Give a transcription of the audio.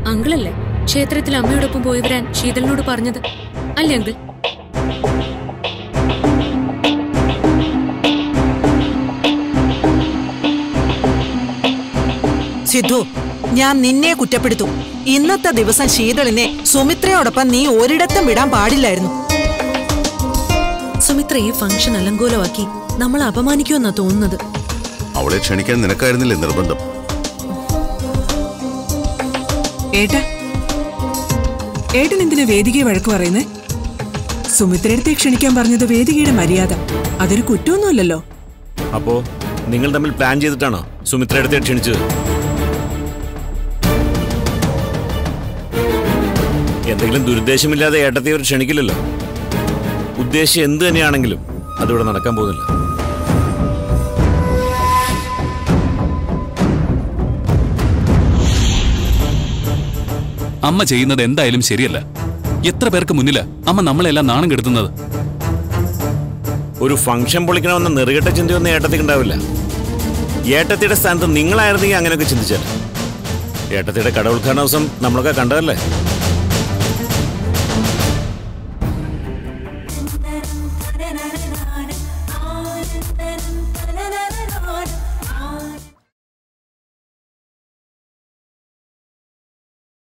അങ്കിളല്ലേ ക്ഷേത്രത്തിൽ അമ്മയോടൊപ്പം പോയി വരാൻ ശീതളിനോട് പറഞ്ഞത് അല്ലേ അങ്കിൾ സിദ്ധു ഞാൻ നിന്നെ കുറ്റപ്പെടുത്തും ഇന്നത്തെ ദിവസം ശീതളിനെ സുമിത്രയോടൊപ്പം നീ ഒരിടത്തും വിടാൻ പാടില്ലായിരുന്നു സുമിത്ര ഈ ഫംഗ്ഷൻ അലങ്കോലമാക്കി നമ്മൾ അപമാനിക്കുമെന്നാ തോന്നുന്നത് അവളെ ക്ഷണിക്കാൻ നിനക്കായിരുന്നില്ലേ നിർബന്ധം ഏട്ടാ ഏട്ടൻ എന്തിനാ വേദികയെ വഴക്ക് പറയുന്നേ സുമിത്രയടുത്തെ ക്ഷണിക്കാൻ പറഞ്ഞത് വേദികയുടെ മര്യാദ അതൊരു കുറ്റമൊന്നുമല്ലല്ലോ അപ്പോ നിങ്ങൾ തമ്മിൽ പ്ലാൻ ചെയ്തിട്ടാണോ സുമിത്ര അടുത്ത് ക്ഷണിച്ചത് എന്തെങ്കിലും ദുരുദ്ദേശമില്ലാതെ ഏട്ടത്തെ അവർ ക്ഷണിക്കില്ലല്ലോ ഉദ്ദേശം എന്ത് തന്നെയാണെങ്കിലും അതിവിടെ നടക്കാൻ പോകുന്നില്ല അമ്മ ചെയ്യുന്നത് എന്തായാലും ശരിയല്ല എത്ര പേർക്ക് മുന്നിലാ അമ്മ നമ്മളെല്ലാം നാണം കെടുത്തുന്നത് ഒരു ഫംഗ്ഷൻ പൊളിക്കണമെന്ന നെറുകെട്ട ചിന്തയൊന്നും ഏട്ടത്തിക്ക് ഉണ്ടാവില്ല ഏട്ടത്തിയുടെ സ്ഥാനത്ത് നിങ്ങളായിരുന്നെങ്കിൽ അങ്ങനെയൊക്കെ ചിന്തിച്ചാൽ ഏട്ടത്തിയുടെ കട ഉദ്ഘാടന ദിവസം നമ്മളൊക്കെ കണ്ടതല്ലേ